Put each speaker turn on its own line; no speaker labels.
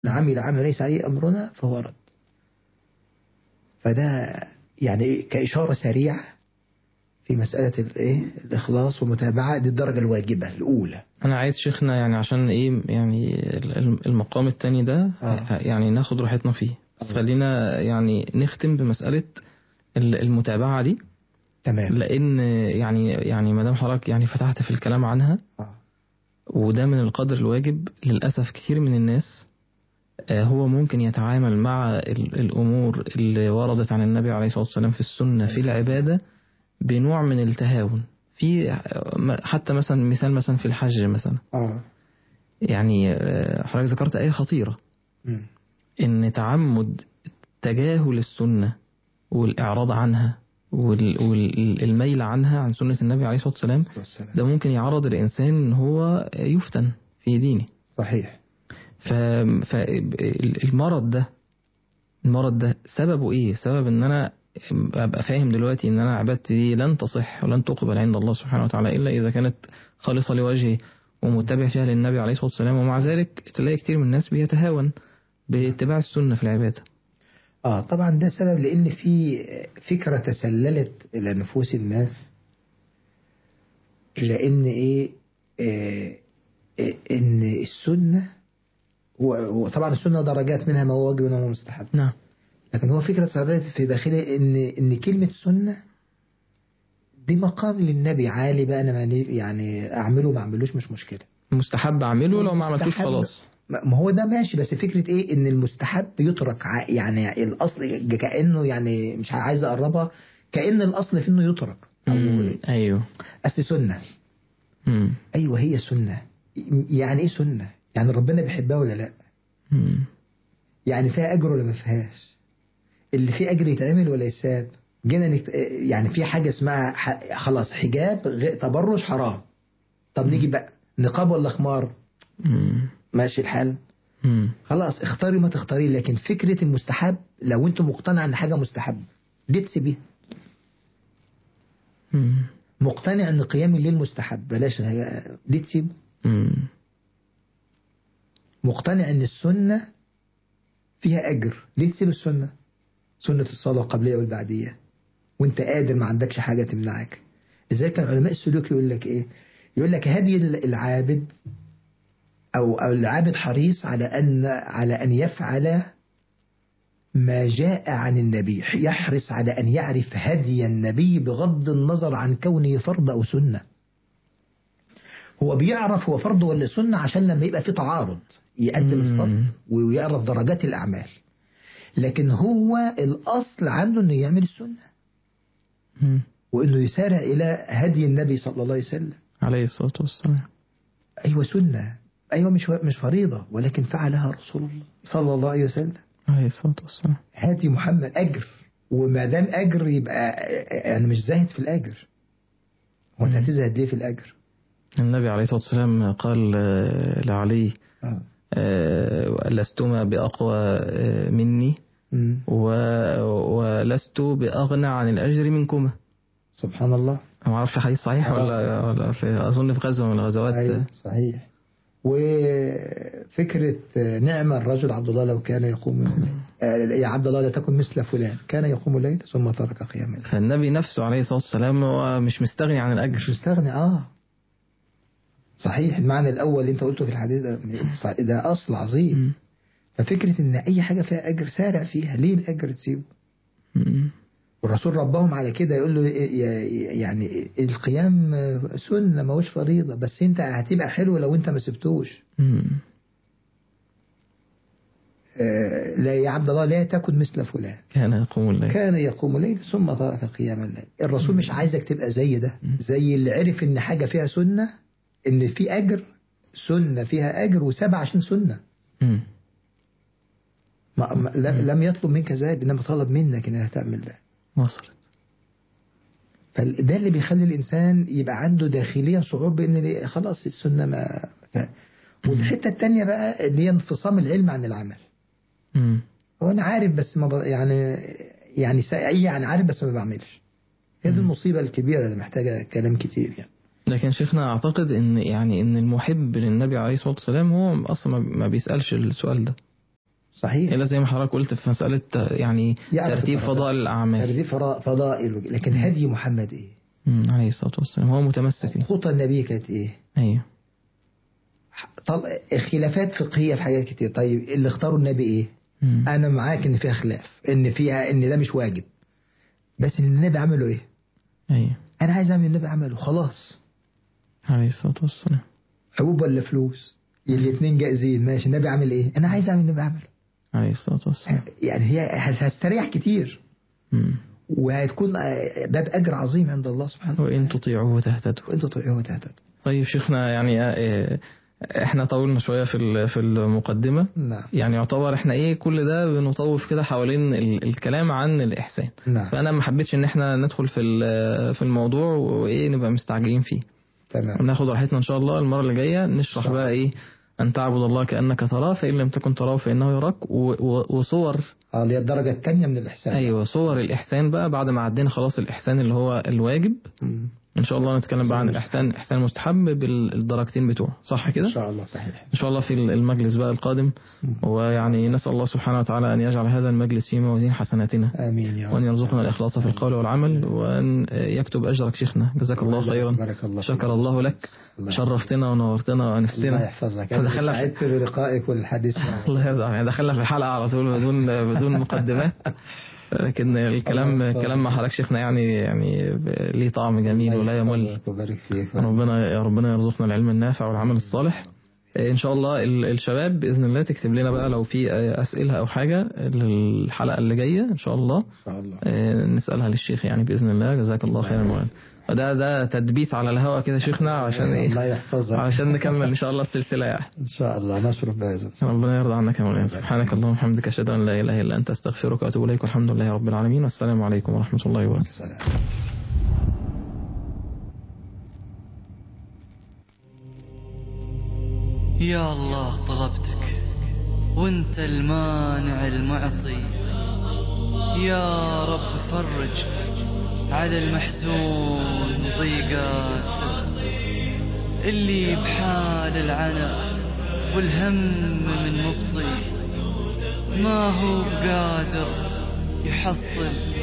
من عمل عمل ليس عليه أمرنا فهو رد فده يعني كإشارة سريعة في مسألة الإيه الإخلاص والمتابعة دي الدرجة الواجبة الأولى
انا عايز شيخنا يعني عشان ايه يعني ال- المقام التاني ده
آه.
يعني ناخد راحتنا فيه بس
آه.
خلينا يعني نختم بمسألة ال- المتابعة دي
تمام
لان يعني يعني ما دام حضرتك يعني فتحت في الكلام عنها
آه.
وده من القدر الواجب للأسف كتير من الناس آه، هو ممكن يتعامل مع ال- الأمور اللي وردت عن النبي عليه الصلاة والسلام في السنة في العبادة بنوع من التهاون في آه، م- حتى مثلا مثال مثلا في الحج مثلا
آه.
يعني آه، حضرتك ذكرت آية خطيرة
مم.
إن تعمد تجاهل السنة والإعراض عنها والميل عنها عن سنة النبي عليه الصلاة والسلام
والسلام.
ده ممكن يعرض الإنسان إن هو يفتن في دينه
صحيح
فالمرض ده المرض ده سببه ايه سبب ان انا ابقى فاهم دلوقتي ان انا عبادتي دي لن تصح ولن تقبل عند الله سبحانه وتعالى الا اذا كانت خالصه لوجهه ومتبع فيها للنبي عليه الصلاه والسلام ومع ذلك تلاقي كتير من الناس بيتهاون باتباع السنه في العباده
اه طبعا ده سبب لان في فكره تسللت الى نفوس الناس لان ايه آه آه، ان السنه هو- وطبعا السنه درجات منها ما هو واجب وما هو مستحب
نعم
لكن هو فكره تسللت في داخله ان ان كلمه سنه دي مقام للنبي عالي بقى انا ماني- يعني اعمله ما اعملوش مش مشكله
مستحب اعمله لو ما عملتوش
مستحب.
خلاص
ما ما هو ده ماشي بس فكرة ايه ان المستحب يترك ع- يعني الاصل كأنه يعني مش عايز اقربها كأن الاصل في انه يترك او
مم. ايوه
اصل سنة
مم.
ايوه هي سنة يعني ايه سنة يعني ربنا بيحبها ولا لا
مم.
يعني فيها اجر ولا ما فيهاش اللي فيه اجر يتعمل ولا يساب جينا نكت... يعني في حاجة اسمها ح... خلاص حجاب غ... تبرج حرام طب نيجي بقى نقاب ولا خمار
مم.
ماشي الحال
مم.
خلاص اختاري ما تختاري لكن فكرة المستحب لو انت مقتنع ان حاجة مستحب ليه تسيبيها
مم.
مقتنع ان قيام الليل مستحب بلاش غ- ليه تسيبه
مم.
مقتنع ان السنة فيها اجر ليه تسيب السنة سنة الصلاة القبلية والبعدية وانت قادر ما عندكش حاجة تمنعك لذلك كان علماء السلوك يقول لك ايه يقول لك هدي العابد او او العابد حريص على ان على ان يفعل ما جاء عن النبي يحرص على أن يعرف هدي النبي بغض النظر عن كونه فرض أو سنة هو بيعرف هو فرض ولا سنة عشان لما يبقى في تعارض يقدم
مم.
الفرض ويعرف درجات الأعمال لكن هو الأصل عنده أنه يعمل السنة
مم.
وأنه يسارع إلى هدي النبي صلى الله عليه وسلم
عليه الصلاه والسلام
أيوة سنة أيوة مش مش فريضة ولكن فعلها رسول الله صلى الله عليه وسلم
عليه الصلاه والسلام
هاتي محمد أجر وما دام أجر يبقى أنا مش زاهد في الأجر هو أنت
مم.
هتزهد ليه في الأجر؟
النبي عليه الصلاه والسلام قال آه، لعلي
آه.
آه، لستما بأقوى آه، مني
مم.
و- ولست بأغنى عن الأجر منكما
سبحان الله
ما اعرفش حديث صحيح
آه.
ولا ولا في اظن في غزوه من الغزوات
أيوة صحيح وفكرة نعم الرجل عبد الله لو كان يقوم الليل آه، يا عبد الله لا تكن مثل فلان كان يقوم الليل ثم ترك قيام الليل
فالنبي نفسه عليه الصلاه والسلام هو مش مستغني عن
مش
الاجر
مستغني اه صحيح المعنى الأول اللي أنت قلته في الحديث ده صح- ده أصل عظيم
م.
ففكرة إن أي حاجة فيها أجر سارع فيها ليه الأجر تسيبه
م.
والرسول ربهم على كده يقول له ي- يعني القيام سنة ما هوش فريضة بس انت هتبقى حلو لو انت ما سبتوش
م.
آه، لا يا عبد الله لا تكن مثل فلان
كان يقوم الليل
كان يقوم الليل ثم ترك قيام الليل الرسول مش عايزك تبقى زي ده زي اللي عرف ان حاجة فيها سنة ان في اجر سنة فيها اجر وسبع عشان سنة
م.
ما ما- لم لم يطلب منك ذلك انما طلب منك انها تعمل ده
وصلت
فده اللي بيخلي الإنسان يبقى عنده داخليا شعور بأن دي- خلاص السنة ما ف... والحتة التانية بقى اللي هي انفصام العلم عن العمل
م.
هو أنا عارف بس ما ب... يعني يعني سا... يعني عارف بس ما بعملش هي دي المصيبة الكبيرة اللي محتاجة كلام كتير يعني
لكن شيخنا اعتقد ان يعني ان المحب للنبي عليه الصلاه والسلام هو اصلا ما- ما بيسالش السؤال ده
صحيح
الا زي ما حضرتك قلت في مساله يعني
يعرف
ترتيب
الدرجات.
فضائل الاعمال
ترتيب فرا- فضائل لكن هدي محمد ايه
مم، عليه الصلاه والسلام هو متمسك فيه
خطى النبي كانت ايه
ايوه
طل... خلافات فقهيه في حاجات كتير طيب اللي اختاروا النبي ايه
مم.
انا معاك ان فيها خلاف ان فيها ان ده مش واجب بس ان النبي عمله ايه
ايوه
انا عايز اعمل النبي عمله خلاص
عليه الصلاه والسلام
حبوب ولا فلوس الاثنين جائزين ماشي النبي عامل ايه انا عايز اعمل النبي عمله
عليه الصلاه والسلام
يعني هي هتستريح كتير
مم.
وهتكون آه، باب اجر عظيم عند الله سبحانه
وان تطيعوه تهتدوا
وانتوا تطيعوه وتهتدوا
طيب شيخنا يعني آه، احنا طولنا شويه في ال- في المقدمه
نعم
يعني يعتبر احنا ايه كل ده بنطوف كده حوالين ال- الكلام عن الاحسان
نعم
فانا ما حبيتش ان احنا ندخل في ال- في الموضوع وايه نبقى مستعجلين فيه
تمام
ناخد راحتنا ان شاء الله المره اللي جايه نشرح
شاء
بقى ايه ان تعبد الله كانك تراه فان لم تكن تراه فانه يراك و- و- وصور
اه اللي هي الدرجه الثانيه من الاحسان
ايوه صور الاحسان بقى بعد ما عدينا خلاص الاحسان اللي هو الواجب
مم.
ان شاء الله نتكلم بقى عن الاحسان الاحسان المستحب بالدرجتين بتوعه صح كده
ان شاء الله صحيح
ان شاء الله في المجلس بقى القادم ويعني نسال الله سبحانه وتعالى ان يجعل هذا المجلس في موازين حسناتنا
امين يا رب
وان يرزقنا الاخلاص في القول والعمل وان يكتب اجرك شيخنا جزاك الله خيرا
بارك الله فيك.
شكر الله لك
الله
شرفتنا ونورتنا
الله
وانستنا
يحفظك
احنا
انا
دخلنا في
سعدت بلقائك والحديث معك
الله يرضى يعني دخلنا في الحلقه على طول بدون بدون مقدمات لكن الكلام
الله
الكلام مع حضرتك شيخنا يعني يعني ليه طعم جميل ولا يمل
يحفظك ويبارك فيك
ربنا يا ربنا يرزقنا العلم النافع والعمل الصالح ان شاء الله ال- الشباب باذن الله تكتب لنا بقى لو في اسئله او حاجه للحلقه اللي جايه ان شاء الله
ان شاء الله
آه، نسالها للشيخ يعني باذن الله جزاك الله خيرا مولانا وده ده تدبيس على الهوا كده شيخنا عشان
الله
ايه
يحفظك
عشان نكمل ان شاء الله السلسله يعني
ان شاء الله نشرف بهذا
ربنا يرضى عنك يا مولانا سبحانك اللهم وبحمدك اشهد ان لا اله الا انت استغفرك واتوب اليك والحمد لله رب العالمين والسلام عليكم ورحمه الله وبركاته
السلام
يا الله طلبتك وانت المانع المعطي يا رب فرج على المحزون ضيقات اللي بحال العناء والهم من مبطي ما هو بقادر يحصل